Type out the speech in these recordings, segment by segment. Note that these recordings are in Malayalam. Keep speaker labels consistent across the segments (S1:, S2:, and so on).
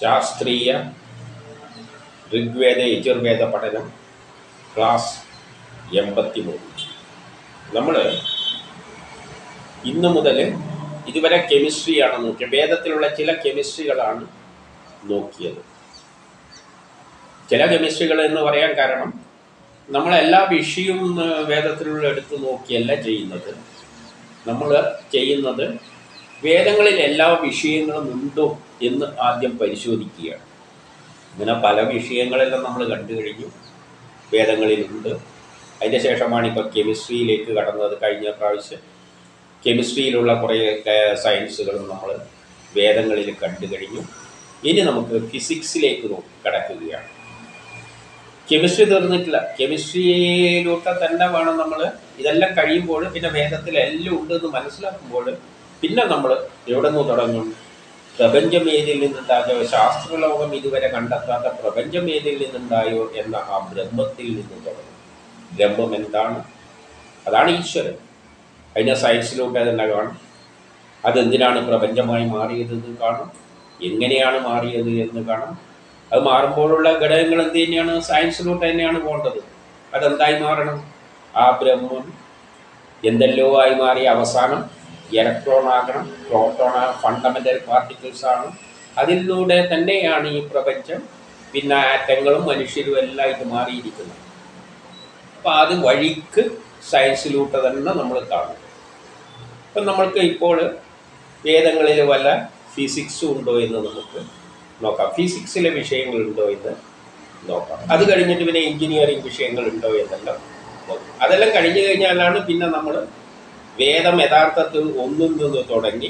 S1: ശാസ്ത്രീയ ഋഗ്വേദ യജുർവേദ പഠനം ക്ലാസ് എൺപത്തി മൂന്ന് നമ്മൾ ഇന്ന് മുതൽ ഇതുവരെ കെമിസ്ട്രിയാണ് നോക്കിയത് വേദത്തിലുള്ള ചില കെമിസ്ട്രികളാണ് നോക്കിയത് ചില കെമിസ്ട്രികൾ എന്ന് പറയാൻ കാരണം നമ്മളെല്ലാ വിഷയവും ഏഹ്, വേദത്തിലുള്ള എടുത്ത് നോക്കിയല്ല ചെയ്യുന്നത് നമ്മൾ ചെയ്യുന്നത് വേദങ്ങളിൽ എല്ലാ വിഷയങ്ങളും ഉണ്ടോ എന്ന് ആദ്യം പരിശോധിക്കുകയാണ് ഇങ്ങനെ പല വിഷയങ്ങളെല്ലാം നമ്മൾ കണ്ടു കഴിഞ്ഞു വേദങ്ങളിലുണ്ട് അതിൻ്റെ ശേഷമാണ് ഇപ്പോൾ കെമിസ്ട്രിയിലേക്ക് കടന്നത് കഴിഞ്ഞ പ്രാവശ്യം കെമിസ്ട്രിയിലുള്ള കുറേ ഏഹ്, സയൻസുകളും നമ്മൾ വേദങ്ങളിൽ കണ്ടു കഴിഞ്ഞു ഇനി നമുക്ക് ഫിസിക്സിലേക്ക് നോക്കി കടക്കുകയാണ് കെമിസ്ട്രി തീർന്നിട്ടില്ല കെമിസ്ട്രിയിലൂടെ തന്നെ വേണം നമ്മൾ ഇതെല്ലാം കഴിയുമ്പോൾ പിന്നെ വേദത്തിൽ എല്ലാം ഉണ്ടെന്ന് മനസ്സിലാക്കുമ്പോൾ പിന്നെ നമ്മൾ എവിടെ നിന്ന് തുടങ്ങും പ്രപഞ്ചം ഏതിൽ നിന്നുണ്ടായോ ശാസ്ത്രലോകം ഇതുവരെ കണ്ടെത്താത്ത പ്രപഞ്ചം ഏതിൽ നിന്നുണ്ടായോ എന്ന ആ ബ്രഹ്മത്തിൽ നിന്ന് തുടങ്ങും ബ്രഹ്മം എന്താണ് അതാണ് ഈശ്വരൻ അതിനെ സയൻസിലൂടെ തന്നെ കാണും അതെന്തിനാണ് പ്രപഞ്ചമായി മാറിയത് എന്ന് കാണും എങ്ങനെയാണ് മാറിയത് എന്ന് കാണും അത് മാറുമ്പോഴുള്ള ഘടകങ്ങൾ എന്ത് തന്നെയാണ് സയൻസിലോട്ട് തന്നെയാണ് പോകേണ്ടത് അതെന്തായി മാറണം ആ ബ്രഹ്മം എന്തെല്ലോ ആയി മാറിയ അവസാനം ഇലക്ട്രോൺ ആകണം പ്രോട്ടോൺ ഫണ്ടമെൻ്റൽ പാർട്ടിക്കിൾസ് ആണ് അതിലൂടെ തന്നെയാണ് ഈ പ്രപഞ്ചം പിന്നെ ആറ്റങ്ങളും മനുഷ്യരും എല്ലാം ഇത് മാറിയിരിക്കുന്നത് അപ്പോൾ അത് വഴിക്ക് സയൻസിലൂടെ തന്നെ നമ്മൾ കാണും അപ്പം നമ്മൾക്ക് ഇപ്പോൾ വേദങ്ങളിൽ വല്ല ഫിസിക്സും ഉണ്ടോ എന്ന് നമുക്ക് നോക്കാം ഫിസിക്സിലെ വിഷയങ്ങളുണ്ടോ എന്ന് നോക്കാം അത് കഴിഞ്ഞിട്ട് പിന്നെ എഞ്ചിനീയറിംഗ് വിഷയങ്ങളുണ്ടോ എന്നെല്ലാം നോക്കാം അതെല്ലാം കഴിഞ്ഞു കഴിഞ്ഞാലാണ് പിന്നെ നമ്മൾ വേദം യഥാർത്ഥത്തിൽ ഒന്നിൽ നിന്ന് തുടങ്ങി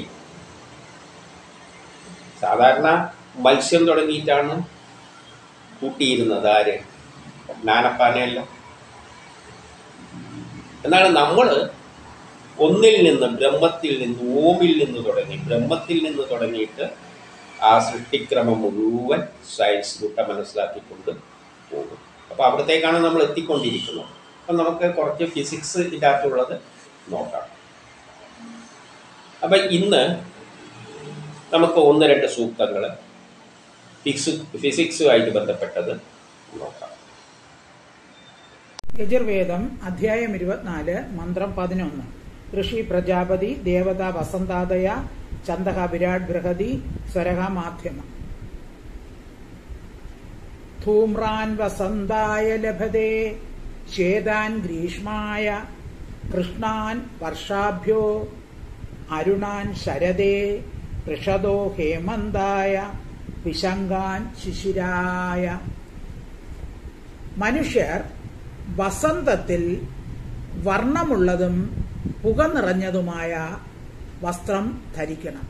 S1: സാധാരണ മത്സ്യം തുടങ്ങിയിട്ടാണ് കൂട്ടിയിരുന്നത് ആര് നാനപ്പാനെല്ലാം എന്നാൽ നമ്മൾ ഒന്നിൽ നിന്ന് ബ്രഹ്മത്തിൽ നിന്ന് ഓമിൽ നിന്ന് തുടങ്ങി ബ്രഹ്മത്തിൽ നിന്ന് തുടങ്ങിയിട്ട് ആ സൃഷ്ടിക്രമം മുഴുവൻ സയൻസ് കൂട്ട മനസ്സിലാക്കിക്കൊണ്ട് പോകും അപ്പോൾ അവിടത്തേക്കാണ് നമ്മൾ എത്തിക്കൊണ്ടിരിക്കുന്നത് അപ്പം നമുക്ക് കുറച്ച് ഫിസിക്സ് ഇതിനകത്തുള്ളത് നോക്കാം അപ്പം ഇന്ന് നമുക്ക് ഒന്ന് രണ്ട് സൂക്തങ്ങൾ ഫിക്സ് ഫിസിക്സുമായിട്ട് ബന്ധപ്പെട്ടത് നോക്കാം
S2: യജുർവേദം അധ്യായം ഇരുപത്തിനാല് മന്ത്രം പതിനൊന്ന് ഋഷി പ്രജാപതി ദേവത വസന്താദയ ചന്ദക വിരാട് ബൃഹതി സ്വരഹ മാധ്യമ ധൂമ്രാൻ വസന്തായ ലഭതേ ശ്വേതാൻ ഗ്രീഷ്മായ കൃഷ്ണാൻ വർഷാഭ്യോ അരുണാൻ ശരദേ പൃഷദോ ഹേമന്തായ പിശങ്കാൻ ശിശിരായ മനുഷ്യർ വസന്തത്തിൽ വർണ്ണമുള്ളതും പുക നിറഞ്ഞതുമായ വസ്ത്രം ധരിക്കണം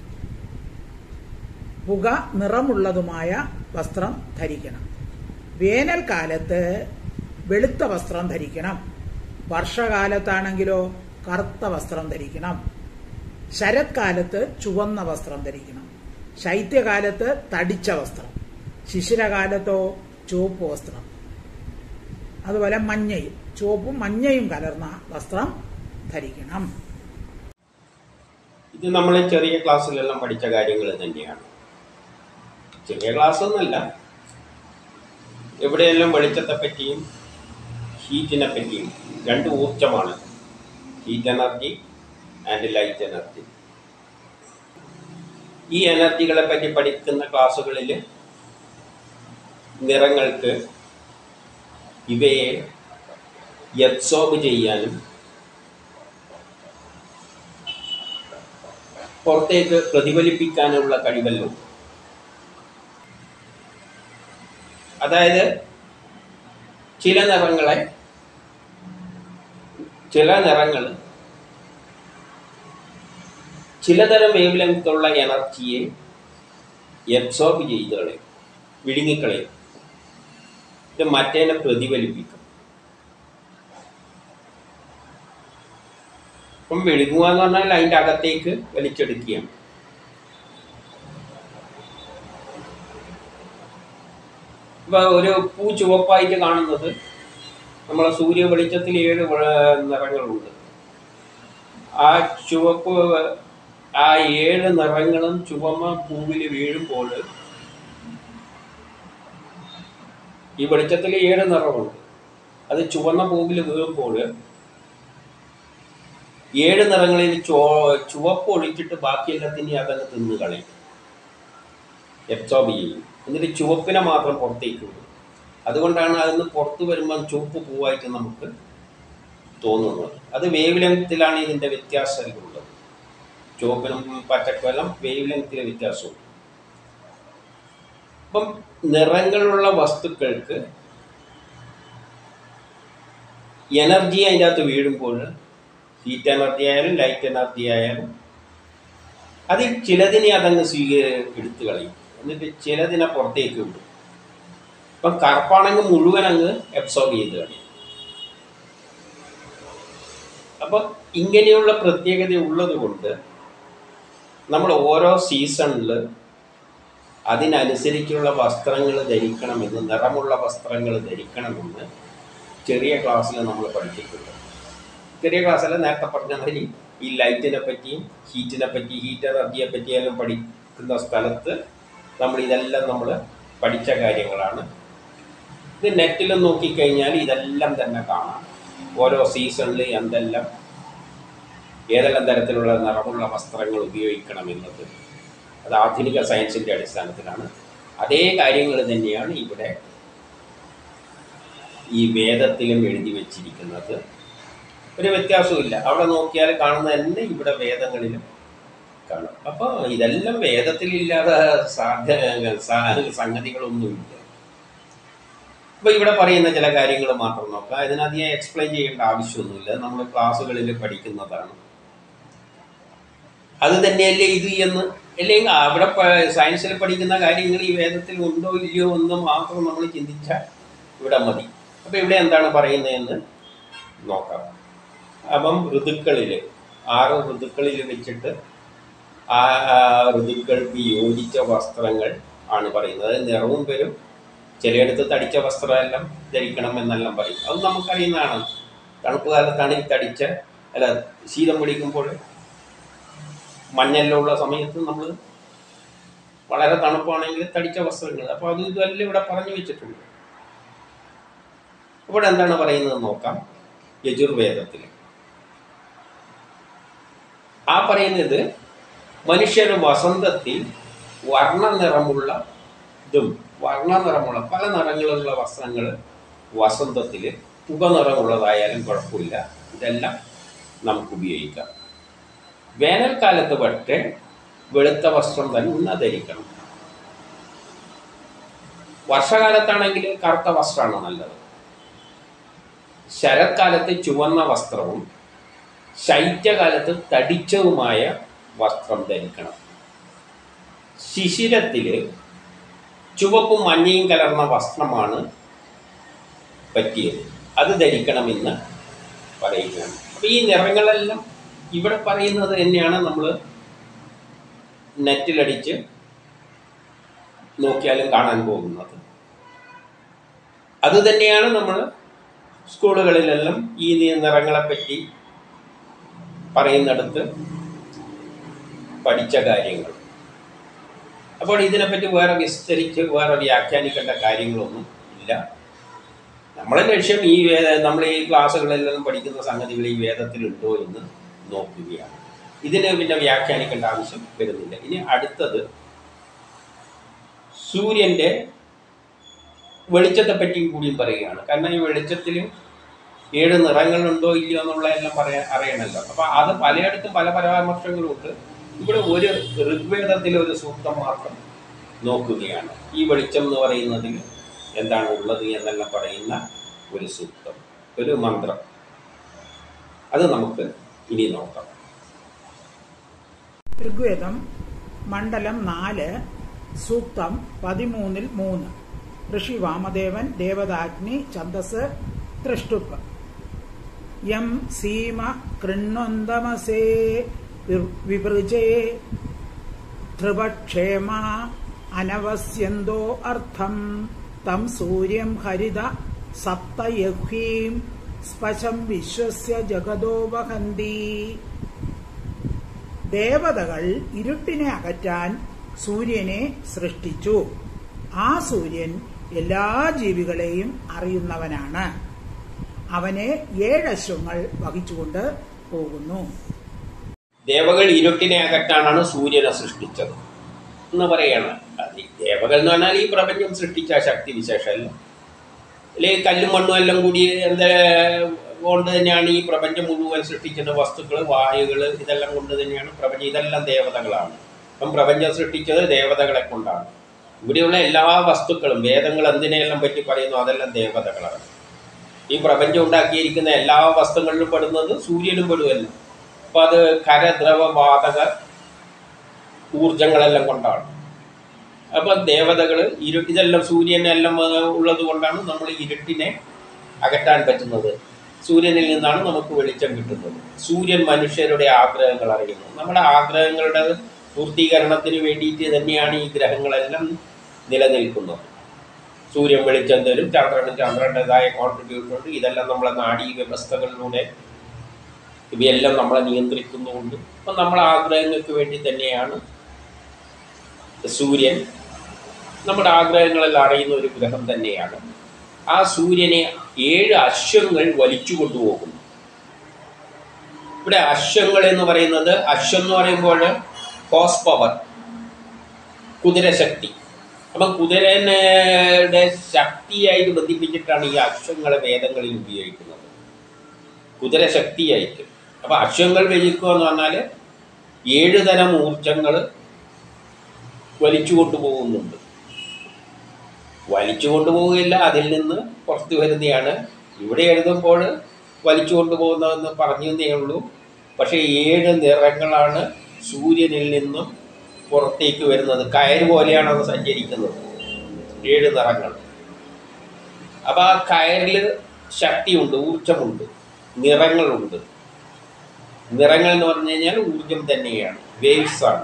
S2: പുക നിറമുള്ളതുമായ വസ്ത്രം ധരിക്കണം വേനൽക്കാലത്ത് വെളുത്ത വസ്ത്രം ധരിക്കണം വർഷകാലത്താണെങ്കിലോ കറുത്ത വസ്ത്രം ധരിക്കണം ശരത്കാലത്ത് ചുവന്ന വസ്ത്രം ധരിക്കണം ശൈത്യകാലത്ത് തടിച്ച വസ്ത്രം ശിശിരകാലത്തോ ചുവപ്പ് വസ്ത്രം അതുപോലെ മഞ്ഞയും ചുവപ്പും മഞ്ഞയും കലർന്ന വസ്ത്രം ധരിക്കണം
S1: ഇത് നമ്മൾ ചെറിയ ക്ലാസ്സിലെല്ലാം പഠിച്ച കാര്യങ്ങൾ തന്നെയാണ് ചെറിയ ക്ലാസ് ഒന്നല്ല എവിടെയെല്ലാം വെളിച്ചത്തെ പറ്റിയും ഹീറ്റിനെ പറ്റിയും രണ്ട് ഊർജമാണ് heat energy and light energy ഈ എനർജികളെ പറ്റി പഠിക്കുന്ന ക്ലാസ്സുകളിൽ നിറങ്ങൾക്ക് ഇവയെ എബ്സോർബ് ചെയ്യാനും പുറത്തേക്ക് പ്രതിഫലിപ്പിക്കാനുള്ള കഴിവല്ലോ അതായത് ചില നിറങ്ങളെ ചില നിറങ്ങൾ ചിലതരം വേവ് ലെങ്ത്തുള്ള എനർജിയെ എബ്സോർബ് ചെയ്ത് കളയും വിഴുങ്ങിക്കളയും ഇത് മറ്റേനെ പ്രതിഫലിപ്പിക്കും അപ്പം വിഴുങ്ങുക എന്ന് പറഞ്ഞാൽ അതിൻ്റെ അകത്തേക്ക് വലിച്ചെടുക്കുകയാണ് ഇപ്പൊ ഒരു പൂ ചുവപ്പായിട്ട് കാണുന്നത് നമ്മളെ സൂര്യ വെളിച്ചത്തിൽ ഏഴ് വ- നിറങ്ങളുണ്ട് ആ ചുവപ്പ് ആ ഏഴ് നിറങ്ങളും ചുവന്ന പൂവിൽ വീഴുമ്പോൾ ഈ വെളിച്ചത്തിൽ ഏഴ് നിറമുണ്ട് അത് ചുവന്ന പൂവിൽ വീഴുമ്പോൾ ഏഴ് നിറങ്ങളിൽ ചോ ചുവപ്പ് ഒഴിച്ചിട്ട് ബാക്കി എല്ലാത്തിനെയും അതങ്ങ് തിന്ന് കളയും എബ്സോർബ് ചെയ്യും എന്നിട്ട് ചുവപ്പിനെ മാത്രം പുറത്തേക്ക് വിടും അതുകൊണ്ടാണ് അതിന് പുറത്ത് വരുമ്പം ചുവപ്പ് പൂവായിട്ട് നമുക്ക് തോന്നുന്നത് അത് വേവ് ലെങ്ത്തിലാണ് ഇതിൻ്റെ വ്യത്യാസങ്ങളുള്ളത് ചുവപ്പിനും പച്ചക്കും എല്ലാം വേവ് ലെങ്ത്തിലെ വ്യത്യാസമുണ്ട് അപ്പം നിറങ്ങളുള്ള വസ്തുക്കൾക്ക് എനർജി അതിൻ്റെ അകത്ത് വീഴുമ്പോൾ ഹീറ്റ് എനർജി ആയാലും ലൈറ്റ് എനർജി ആയാലും അതിൽ ചിലതിനെ അതങ്ങ് സ്വീക എടുത്തു കളയും എന്നിട്ട് ചിലതിനെ പുറത്തേക്ക് വിടും ഇപ്പം കറുപ്പാണെങ്കിൽ മുഴുവൻ അങ്ങ് അബ്സോർബ് ചെയ്ത് കളയും അപ്പം ഇങ്ങനെയുള്ള പ്രത്യേകത ഉള്ളത് കൊണ്ട് നമ്മൾ ഓരോ സീസണിൽ അതിനനുസരിച്ചുള്ള വസ്ത്രങ്ങൾ ധരിക്കണമെന്ന് നിറമുള്ള വസ്ത്രങ്ങൾ ധരിക്കണമെന്ന് ചെറിയ ക്ലാസ്സിൽ നമ്മൾ പഠിച്ചിട്ടുണ്ട് ചെറിയ ക്ലാസ്സിൽ നേരത്തെ പറഞ്ഞ മാതിരി ഈ ലൈറ്റിനെ പറ്റിയും ഹീറ്റിനെ പറ്റി ഹീറ്റ് എനർജിയെ പറ്റിയെല്ലാം പഠിക്കുന്ന സ്ഥലത്ത് നമ്മൾ ഇതെല്ലാം നമ്മൾ പഠിച്ച കാര്യങ്ങളാണ് ഇത് നെറ്റിൽ നോക്കിക്കഴിഞ്ഞാൽ ഇതെല്ലാം തന്നെ കാണാം ഓരോ സീസണിൽ എന്തെല്ലാം ഏതെല്ലാം തരത്തിലുള്ള നിറമുള്ള വസ്ത്രങ്ങൾ ഉപയോഗിക്കണം എന്നത് അത് ആധുനിക സയൻസിൻ്റെ അടിസ്ഥാനത്തിലാണ് അതേ കാര്യങ്ങൾ തന്നെയാണ് ഇവിടെ ഈ വേദത്തിലും എഴുതി വച്ചിരിക്കുന്നത് ഒരു വ്യത്യാസമില്ല അവിടെ നോക്കിയാൽ കാണുന്ന തന്നെ ഇവിടെ വേദങ്ങളിലും കാണും അപ്പോൾ ഇതെല്ലാം വേദത്തിലില്ലാതെ സാധ്യ സാ- സംഗതികളൊന്നുമില്ല അപ്പോൾ ഇവിടെ പറയുന്ന ചില കാര്യങ്ങൾ മാത്രം നോക്കാം ഇതിനകത്ത് ഞാൻ എക്സ്പ്ലെയിൻ ചെയ്യേണ്ട ആവശ്യമൊന്നുമില്ല നമ്മൾ ക്ലാസ്സുകളിൽ പഠിക്കുന്നതാണ് അത് തന്നെയല്ലേ ഇത് എന്ന് അല്ലെങ്കിൽ അവിടെ പ- സയൻസിൽ പഠിക്കുന്ന കാര്യങ്ങൾ ഈ വേദത്തിൽ ഉണ്ടോ ഇല്ലയോ എന്ന് മാത്രം നമ്മൾ ചിന്തിച്ചാൽ ഇവിടെ മതി അപ്പോൾ ഇവിടെ എന്താണ് പറയുന്നതെന്ന് നോക്കാം അപ്പം ഋതുക്കളിൽ ആറ് ഋതുക്കളിൽ വെച്ചിട്ട് ആ ആ ഋതുക്കൾക്ക് യോജിച്ച വസ്ത്രങ്ങൾ ആണ് പറയുന്നത് അത് നിറവും വരും ചിലയിടത്ത് തടിച്ച വസ്ത്രമെല്ലാം ധരിക്കണം എന്നെല്ലാം പറയും അത് നമുക്കറിയുന്നതാണ് തണുപ്പ് കാലത്താണ് ഈ തടിച്ച അല്ല ശീതം പിടിക്കുമ്പോൾ മഞ്ഞെല്ലാം ഉള്ള സമയത്ത് നമ്മൾ വളരെ തണുപ്പാണെങ്കിൽ തടിച്ച വസ്ത്രങ്ങൾ അപ്പോൾ അത് ഇതെല്ലാം ഇവിടെ പറഞ്ഞു വെച്ചിട്ടുണ്ട് ഇവിടെ എന്താണ് പറയുന്നത് നോക്കാം യജുർവേദത്തിൽ ആ പറയുന്നത് മനുഷ്യർ വസന്തത്തിൽ വർണ്ണ നിറമുള്ള ഇതും വർണ്ണ നിറമുള്ള പല നിറങ്ങളിലുള്ള വസ്ത്രങ്ങൾ വസന്തത്തിൽ പുക നിറമുള്ളതായാലും കുഴപ്പമില്ല ഇതെല്ലാം നമുക്ക് ഉപയോഗിക്കാം വേനൽക്കാലത്ത് പക്ഷേ വെളുത്ത വസ്ത്രം തന്നെ ധരിക്കണം വർഷകാലത്താണെങ്കിൽ കറുത്ത വസ്ത്രമാണ് നല്ലത് ശരത്കാലത്ത് ചുവന്ന വസ്ത്രവും ശൈത്യകാലത്ത് തടിച്ചതുമായ വസ്ത്രം ധരിക്കണം ശിശിരത്തിൽ ചുവപ്പും മഞ്ഞയും കലർന്ന വസ്ത്രമാണ് പറ്റിയത് അത് ധരിക്കണമെന്ന് പറയുകയാണ് അപ്പോൾ ഈ നിറങ്ങളെല്ലാം ഇവിടെ പറയുന്നത് തന്നെയാണ് നമ്മൾ നെറ്റിലടിച്ച് നോക്കിയാലും കാണാൻ പോകുന്നത് അത് തന്നെയാണ് നമ്മൾ സ്കൂളുകളിലെല്ലാം ഈ നിറങ്ങളെപ്പറ്റി പറയുന്നിടത്ത് പഠിച്ച കാര്യങ്ങൾ അപ്പോൾ ഇതിനെപ്പറ്റി വേറെ വിസ്തരിച്ച് വേറെ വ്യാഖ്യാനിക്കേണ്ട കാര്യങ്ങളൊന്നും ഇല്ല നമ്മളെ ലക്ഷ്യം ഈ വേദ നമ്മൾ ഈ ക്ലാസ്സുകളിലെല്ലാം പഠിക്കുന്ന സംഗതികൾ ഈ വേദത്തിലുണ്ടോ എന്ന് നോക്കുകയാണ് ഇതിന് പിന്നെ വ്യാഖ്യാനിക്കേണ്ട ആവശ്യം വരുന്നില്ല ഇനി അടുത്തത് സൂര്യൻ്റെ വെളിച്ചത്തെ പറ്റിയും കൂടിയും പറയുകയാണ് കാരണം ഈ വെളിച്ചത്തിൽ ഏഴ് നിറങ്ങളുണ്ടോ ഇല്ലയോ എന്നുള്ള എല്ലാം പറയാൻ അറിയണമല്ലോ അപ്പൊ അത് പലയിടത്തും പല പരാമർശങ്ങളുണ്ട് ഇവിടെ ഒരു ഋഗ്വേദത്തിലെ ഒരു സൂക്തം മാത്രം നോക്കുകയാണ് ഈ വെളിച്ചം എന്ന് പറയുന്നതിൽ എന്താണ് ഉള്ളത് എന്നെല്ലാം പറയുന്ന ഒരു സൂക്തം ഒരു മന്ത്രം അത് നമുക്ക് ഇനി നോക്കാം
S2: ഋഗ്വേദം മണ്ഡലം നാല് സൂക്തം പതിമൂന്നിൽ മൂന്ന് ഋഷി വാമദേവൻ ദേവതാഗ്നി ഛന്ദസ് തൃഷ്ടുപ്പ് യം സീമ കൃണ്വന്തമസേ വിർ- വിവൃജേ ധ്രുവക്ഷേമ അനവസ്യന്തോ അർത്ഥം തം സൂര്യം ഹരിത സപ്തയഹ്വീം സ്പശം വിശ്വസ്യ ജഗതോ വഹന്തി ദേവതകൾ ഇരുട്ടിനെ അകറ്റാൻ സൂര്യനെ സൃഷ്ടിച്ചു ആ സൂര്യൻ എല്ലാ ജീവികളെയും അറിയുന്നവനാണ് അവനെ ഏഴ് അശ്വങ്ങൾ വഹിച്ചുകൊണ്ട് പോകുന്നു
S1: ദേവകൾ ഇരുട്ടിനെ അകറ്റാനാണ് സൂര്യനെ സൃഷ്ടിച്ചത് എന്ന് പറയണം അത് ഈ ദേവകൾ എന്ന് പറഞ്ഞാൽ ഈ പ്രപഞ്ചം സൃഷ്ടിച്ച ശക്തി വിശേഷമല്ല അല്ലെങ്കിൽ കല്ലും മണ്ണും എല്ലാം കൂടി എന്താ കൊണ്ട് തന്നെയാണ് ഈ പ്രപഞ്ചം മുഴുവൻ സൃഷ്ടിക്കുന്ന വസ്തുക്കൾ വായുകൾ ഇതെല്ലാം കൊണ്ട് തന്നെയാണ് പ്രപഞ്ചം ഇതെല്ലാം ദേവതകളാണ് അപ്പം പ്രപഞ്ചം സൃഷ്ടിച്ചത് ദേവതകളെ കൊണ്ടാണ് ഇവിടെയുള്ള എല്ലാ വസ്തുക്കളും വേദങ്ങൾ എന്തിനെല്ലാം പറ്റി പറയുന്നു അതെല്ലാം ദേവതകളാണ് ഈ പ്രപഞ്ചം ഉണ്ടാക്കിയിരിക്കുന്ന എല്ലാ വസ്തുക്കളിലും പെടുന്നത് സൂര്യനും പെടുമല്ലോ അപ്പം അത് കരദ്രവ വാതക ഊർജങ്ങളെല്ലാം കൊണ്ടാണ് അപ്പം ദേവതകൾ ഇരു ഇതെല്ലാം സൂര്യനെല്ലാം ഉള്ളത് കൊണ്ടാണ് നമ്മൾ ഇരുട്ടിനെ അകറ്റാൻ പറ്റുന്നത് സൂര്യനിൽ നിന്നാണ് നമുക്ക് വെളിച്ചം കിട്ടുന്നത് സൂര്യൻ മനുഷ്യരുടെ ആഗ്രഹങ്ങൾ അറിയുന്നു നമ്മുടെ ആഗ്രഹങ്ങളുടെ പൂർത്തീകരണത്തിന് വേണ്ടിയിട്ട് തന്നെയാണ് ഈ ഗ്രഹങ്ങളെല്ലാം നിലനിൽക്കുന്നത് സൂര്യൻ വെളിച്ചം തരും ചന്ദ്രന് ചന്ദ്രൻ്റെതായ കോൺട്രിബ്യൂഷൻ ഉണ്ട് ഇതെല്ലാം നമ്മളെ നാഡീ വ്യവസ്ഥകളിലൂടെ ഇവയെല്ലാം നമ്മളെ നിയന്ത്രിക്കുന്നുണ്ട് അപ്പം നമ്മളെ ആഗ്രഹങ്ങൾക്ക് വേണ്ടി തന്നെയാണ് സൂര്യൻ നമ്മുടെ ആഗ്രഹങ്ങളെല്ലാം അറിയുന്ന ഒരു ഗ്രഹം തന്നെയാണ് ആ സൂര്യനെ ഏഴ് അശ്വങ്ങൾ വലിച്ചു കൊണ്ടുപോകുന്നു ഇവിടെ അശ്വങ്ങൾ എന്ന് പറയുന്നത് അശ്വം എന്ന് പറയുമ്പോൾ ഹോസ് പവർ കുതിരശക്തി അപ്പം കുതിരയുടെ ശക്തിയായിട്ട് ബന്ധിപ്പിച്ചിട്ടാണ് ഈ അശ്വങ്ങളെ വേദങ്ങളിൽ ഉപയോഗിക്കുന്നത് കുതിരശക്തിയായിട്ട് അപ്പം അശ്വങ്ങൾ വലിക്കുക എന്ന് പറഞ്ഞാൽ ഏഴ് തരം ഊർജങ്ങൾ വലിച്ചു കൊണ്ടുപോകുന്നുണ്ട് വലിച്ചു കൊണ്ടുപോവുകയില്ല അതിൽ നിന്ന് പുറത്തു വരുന്നതാണ് ഇവിടെ എഴുതുമ്പോൾ വലിച്ചു കൊണ്ടുപോകുന്നതെന്ന് പറഞ്ഞതേ ഉള്ളൂ പക്ഷേ ഏഴ് നിറങ്ങളാണ് സൂര്യനിൽ നിന്നും പുറത്തേക്ക് വരുന്നത് കയറ് പോലെയാണ് അത് സഞ്ചരിക്കുന്നത് ഏഴ് നിറങ്ങൾ അപ്പം ആ കയറിൽ ശക്തിയുണ്ട് ഊർജമുണ്ട് നിറങ്ങളുണ്ട് നിറങ്ങൾ എന്ന് പറഞ്ഞു കഴിഞ്ഞാൽ ഊർജം തന്നെയാണ് വേവ്സ് ആണ്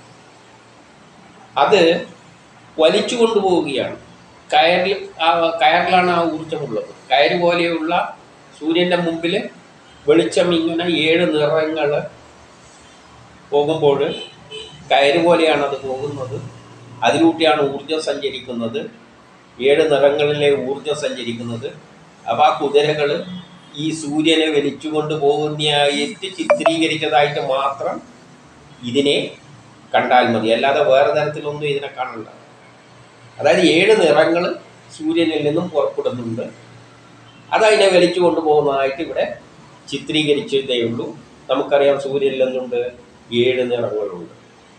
S1: അത് വലിച്ചു കൊണ്ടുപോവുകയാണ് കയറിൽ ആ കയറിലാണ് ആ ഊർജമുള്ളത് കയറ് പോലെയുള്ള സൂര്യൻ്റെ മുമ്പിൽ വെളിച്ചം ഇങ്ങനെ ഏഴ് നിറങ്ങൾ പോകുമ്പോൾ കയറ് പോലെയാണ് അത് പോകുന്നത് അതിലൂട്ടിയാണ് ഊർജം സഞ്ചരിക്കുന്നത് ഏഴ് നിറങ്ങളിലെ ഊർജം സഞ്ചരിക്കുന്നത് അപ്പോൾ ആ കുതിരകൾ ഈ സൂര്യനെ വലിച്ചുകൊണ്ട് പോകുന്നതായിട്ട് ചിത്രീകരിച്ചതായിട്ട് മാത്രം ഇതിനെ കണ്ടാൽ മതി അല്ലാതെ വേറെ തരത്തിലൊന്നും ഇതിനെ കാണണ്ട അതായത് ഏഴ് നിറങ്ങൾ സൂര്യനിൽ നിന്നും പുറപ്പെടുന്നുണ്ട് അതതിനെ വലിച്ചു കൊണ്ടുപോകുന്നതായിട്ട് ഇവിടെ ചിത്രീകരിച്ചതേ ഉള്ളൂ നമുക്കറിയാം സൂര്യനിൽ നിന്നുണ്ട് ഏഴ് നിറങ്ങളുണ്ട്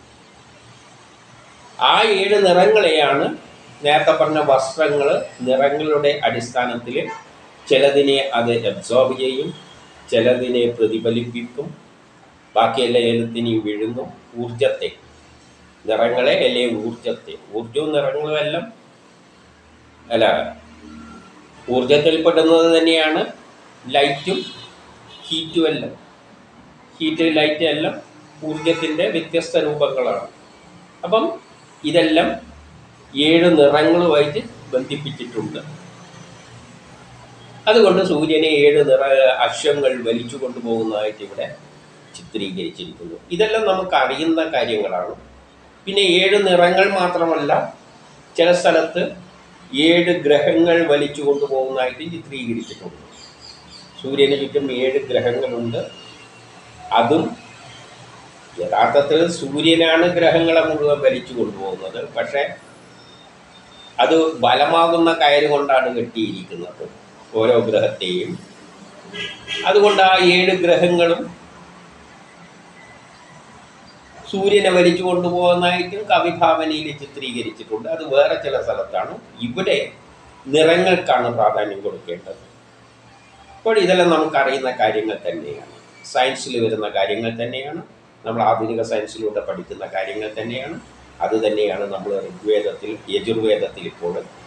S1: ആ ഏഴ് നിറങ്ങളെയാണ് നേരത്തെ പറഞ്ഞ വസ്ത്രങ്ങൾ നിറങ്ങളുടെ അടിസ്ഥാനത്തിൽ ചിലതിനെ അത് അബ്സോർബ് ചെയ്യും ചിലതിനെ പ്രതിഫലിപ്പിക്കും ബാക്കിയെല്ലാം ഏലത്തിനെയും വിഴുങ്ങും ഊർജത്തെ നിറങ്ങളെ അല്ലെ ഊർജത്തെ ഊർജവും നിറങ്ങളും എല്ലാം അല്ല ഊർജത്തിൽപ്പെടുന്നത് തന്നെയാണ് ലൈറ്റും ഹീറ്റും എല്ലാം ഹീറ്റ് ലൈറ്റ് എല്ലാം ഊർജത്തിൻ്റെ വ്യത്യസ്ത രൂപങ്ങളാണ് അപ്പം ഇതെല്ലാം ഏഴ് നിറങ്ങളുമായിട്ട് ബന്ധിപ്പിച്ചിട്ടുണ്ട് അതുകൊണ്ട് സൂര്യനെ ഏഴ് നിറ അശ്വങ്ങൾ വലിച്ചു കൊണ്ടുപോകുന്നതായിട്ട് ഇവിടെ ചിത്രീകരിച്ചിരിക്കുന്നു ഇതെല്ലാം നമുക്ക് അറിയുന്ന കാര്യങ്ങളാണ് പിന്നെ ഏഴ് നിറങ്ങൾ മാത്രമല്ല ചില സ്ഥലത്ത് ഏഴ് ഗ്രഹങ്ങൾ വലിച്ചു കൊണ്ടുപോകുന്നതായിട്ട് ചിത്രീകരിച്ചിട്ടുണ്ട് സൂര്യന് ചുറ്റും ഏഴ് ഗ്രഹങ്ങളുണ്ട് അതും യഥാർത്ഥത്തിൽ സൂര്യനാണ് ഗ്രഹങ്ങളെ മുഴുവൻ വലിച്ചു കൊണ്ടുപോകുന്നത് പക്ഷേ അത് ബലമാകുന്ന കയറ് കൊണ്ടാണ് കെട്ടിയിരിക്കുന്നത് ഓരോ ഗ്രഹത്തെയും അതുകൊണ്ട് ആ ഏഴ് ഗ്രഹങ്ങളും സൂര്യനെ വലിച്ചു കൊണ്ടുപോകുന്നതായിട്ടും കവിഭാവനയിൽ ചിത്രീകരിച്ചിട്ടുണ്ട് അത് വേറെ ചില സ്ഥലത്താണ് ഇവിടെ നിറങ്ങൾക്കാണ് പ്രാധാന്യം കൊടുക്കേണ്ടത് അപ്പോൾ ഇതെല്ലാം നമുക്കറിയുന്ന കാര്യങ്ങൾ തന്നെയാണ് സയൻസിൽ വരുന്ന കാര്യങ്ങൾ തന്നെയാണ് നമ്മൾ ആധുനിക സയൻസിലൂടെ പഠിക്കുന്ന കാര്യങ്ങൾ തന്നെയാണ് അത് തന്നെയാണ് നമ്മൾ ഋഗ്വേദത്തിൽ യജുർവേദത്തിൽ ഇപ്പോൾ